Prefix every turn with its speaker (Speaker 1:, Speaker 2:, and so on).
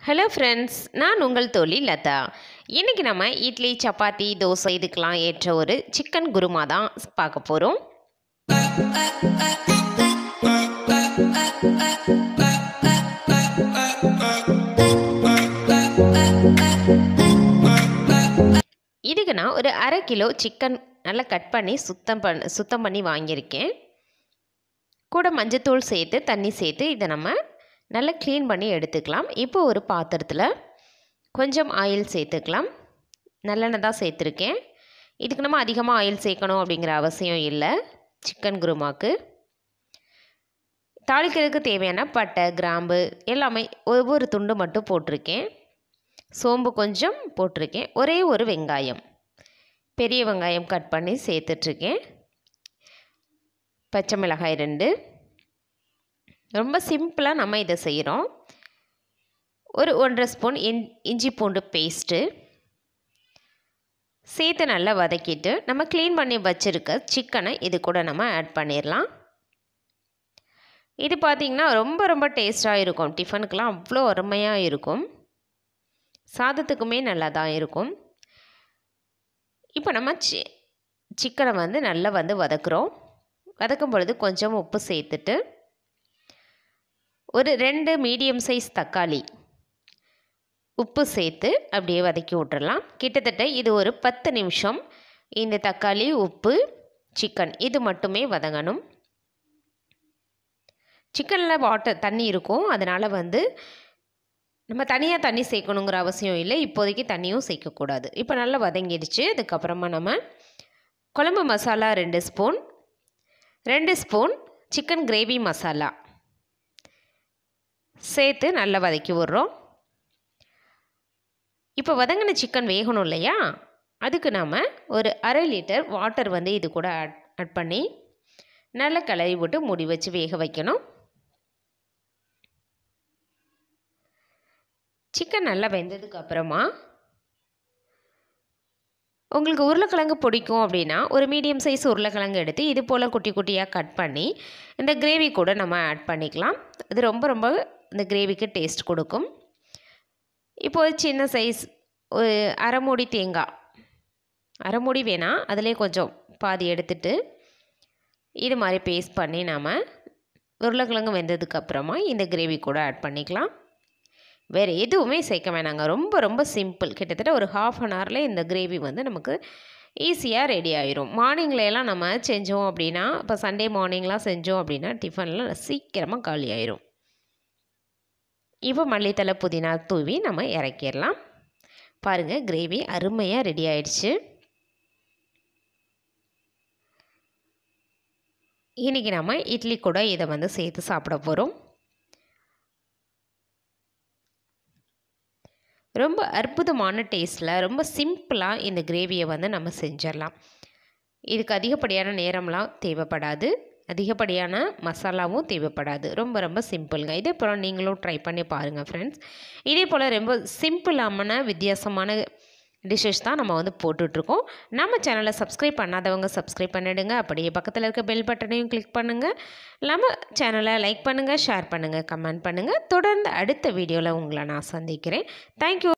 Speaker 1: hello friends நான் உங்கள் தோழி லதா இன்றைக்கி நம்ம இட்லி சப்பாத்தி தோசை இதுக்கெலாம் ஏற்ற ஒரு சிக்கன் குருமா தான் பார்க்க போகிறோம் இதுக்கு நான் ஒரு அரை கிலோ சிக்கன் நல்லா கட் பண்ணி சுத்தம் பண்ண சுத்தம் பண்ணி வாங்கியிருக்கேன் கூட மஞ்சத்தூள் சேர்த்து தண்ணி சேர்த்து இதை நம்ம நல்லா க்ளீன் பண்ணி எடுத்துக்கலாம் இப்போ ஒரு பாத்திரத்தில் கொஞ்சம் ஆயில் சேர்த்துக்கலாம் நல்லெண்ணெய் தான் சேர்த்துருக்கேன் இதுக்கு நம்ம அதிகமாக ஆயில் சேர்க்கணும் அப்படிங்கிற அவசியம் இல்லை சிக்கன் குருமாக்கு தாளிக்கிறதுக்கு தேவையான பட்டை கிராம்பு எல்லாமே ஒவ்வொரு துண்டு மட்டும் போட்டிருக்கேன் சோம்பு கொஞ்சம் போட்டிருக்கேன் ஒரே ஒரு வெங்காயம் பெரிய வெங்காயம் கட் பண்ணி சேர்த்துட்ருக்கேன் பச்சை மிளகாய் ரெண்டு ரொம்ப சிம்பிளாக நம்ம இதை செய்கிறோம் ஒரு ஒன்றரை ஸ்பூன் இன் இஞ்சி பூண்டு பேஸ்ட்டு சேர்த்து நல்லா வதக்கிட்டு நம்ம க்ளீன் பண்ணி வச்சுருக்க சிக்கனை இது கூட நம்ம ஆட் பண்ணிடலாம் இது பார்த்திங்கன்னா ரொம்ப ரொம்ப டேஸ்ட்டாக இருக்கும் டிஃபனுக்கெலாம் அவ்வளோ அருமையாக இருக்கும் சாதத்துக்குமே நல்லா தான் இருக்கும் இப்போ நம்ம சி சிக்கனை வந்து நல்லா வந்து வதக்குறோம் வதக்கும் பொழுது கொஞ்சம் உப்பு சேர்த்துட்டு ஒரு ரெண்டு மீடியம் சைஸ் தக்காளி உப்பு சேர்த்து அப்படியே வதக்கி விட்டுறலாம் கிட்டத்தட்ட இது ஒரு பத்து நிமிஷம் இந்த தக்காளி உப்பு சிக்கன் இது மட்டுமே வதங்கணும் சிக்கனில் வாட்டர் தண்ணி இருக்கும் அதனால் வந்து நம்ம தனியாக தண்ணி சேர்க்கணுங்கிற அவசியம் இல்லை இப்போதைக்கு தண்ணியும் சேர்க்கக்கூடாது இப்போ நல்லா வதங்கிடுச்சு அதுக்கப்புறமா நம்ம குழம்பு மசாலா ரெண்டு ஸ்பூன் ரெண்டு ஸ்பூன் சிக்கன் கிரேவி மசாலா சேர்த்து நல்லா வதக்கி விட்றோம் இப்போ வதங்கின சிக்கன் வேகணும் இல்லையா அதுக்கு நாம் ஒரு அரை லிட்டர் வாட்டர் வந்து இது கூட ஆட் ஆட் பண்ணி நல்லா கிளறி விட்டு மூடி வச்சு வேக வைக்கணும் சிக்கன் நல்லா வெந்ததுக்கு அப்புறமா உங்களுக்கு உருளைக்கிழங்கு பிடிக்கும் அப்படின்னா ஒரு மீடியம் சைஸ் உருளைக்கிழங்கு எடுத்து இது போல் குட்டி குட்டியாக கட் பண்ணி இந்த கிரேவி கூட நம்ம ஆட் பண்ணிக்கலாம் இது ரொம்ப ரொம்ப இந்த கிரேவிக்கு டேஸ்ட் கொடுக்கும் இப்போது சின்ன சைஸ் ஒரு அரை மூடி தேங்காய் அரை மூடி வேணாம் அதிலே கொஞ்சம் பாதி எடுத்துட்டு இது மாதிரி பேஸ்ட் பண்ணி நாம் உருளைக்கிழங்கு வெந்ததுக்கப்புறமா இந்த கிரேவி கூட ஆட் பண்ணிக்கலாம் வேறு எதுவுமே சேர்க்க வேணாங்க ரொம்ப ரொம்ப சிம்பிள் கிட்டத்தட்ட ஒரு ஹாஃப் அன் ஹவரில் இந்த கிரேவி வந்து நமக்கு ஈஸியாக ரெடி ஆயிரும் மார்னிங்லலாம் நம்ம செஞ்சோம் அப்படின்னா இப்போ சண்டே மார்னிங்லாம் செஞ்சோம் அப்படின்னா டிஃபனில் சீக்கிரமாக காலி ஆயிரும் இப்போ மல்லித்தலை புதினா தூவி நம்ம இறக்கிடலாம் பாருங்கள் கிரேவி அருமையாக ரெடி ஆயிடுச்சு இன்றைக்கி நம்ம இட்லி கூட இதை வந்து சேர்த்து சாப்பிட போகிறோம் ரொம்ப அற்புதமான டேஸ்ட்டில் ரொம்ப சிம்பிளாக இந்த கிரேவியை வந்து நம்ம செஞ்சிடலாம் இதுக்கு அதிகப்படியான நேரம்லாம் தேவைப்படாது அதிகப்படியான மசாலாவும் தேவைப்படாது ரொம்ப ரொம்ப சிம்பிளுங்க இதே போல் நீங்களும் ட்ரை பண்ணி பாருங்கள் ஃப்ரெண்ட்ஸ் இதே போல் ரொம்ப சிம்பிளான வித்தியாசமான டிஷ்ஷஸ் தான் நம்ம வந்து போட்டுட்ருக்கோம் நம்ம சேனலை சப்ஸ்கிரைப் பண்ணாதவங்க சப்ஸ்கிரைப் பண்ணிவிடுங்க அப்படியே பக்கத்தில் இருக்க பெல் பட்டனையும் கிளிக் பண்ணுங்கள் நம்ம சேனலை லைக் பண்ணுங்கள் ஷேர் பண்ணுங்கள் கமெண்ட் பண்ணுங்கள் தொடர்ந்து அடுத்த வீடியோவில் உங்களை நான் சந்திக்கிறேன் தேங்க்யூ